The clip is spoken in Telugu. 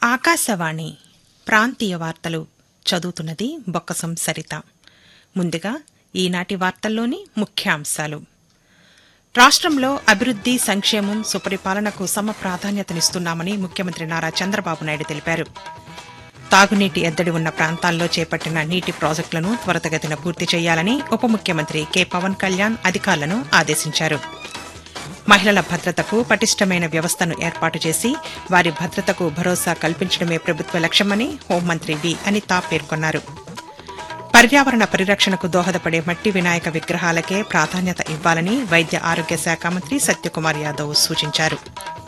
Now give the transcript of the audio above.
ఆకాశవాణి ప్రాంతీయ వార్తలు చదువుతున్నది బొక్కసం సరిత ముందుగా ఈనాటి వార్తల్లోని ముఖ్యాంశాలు రాష్ట్రంలో అభివృద్ది సంక్షేమం సుపరిపాలనకు సమ ప్రాధాన్యతనిస్తున్నామని ముఖ్యమంత్రి నారా చంద్రబాబు నాయుడు తెలిపారు తాగునీటి ఎద్దడి ఉన్న ప్రాంతాల్లో చేపట్టిన నీటి ప్రాజెక్టులను త్వరితగతిన పూర్తి చేయాలని ఉప ముఖ్యమంత్రి కె పవన్ కళ్యాణ్ అధికారులను ఆదేశించారు మహిళల భద్రతకు పటిష్టమైన వ్యవస్థను ఏర్పాటు చేసి వారి భద్రతకు భరోసా కల్పించడమే ప్రభుత్వ లక్ష్యమని హోంమంత్రి వి అనిత పేర్కొన్నారు పర్యావరణ పరిరక్షణకు దోహదపడే మట్టి వినాయక విగ్రహాలకే ప్రాధాన్యత ఇవ్వాలని వైద్య ఆరోగ్య శాఖ మంత్రి సత్యకుమార్ యాదవ్ సూచించారు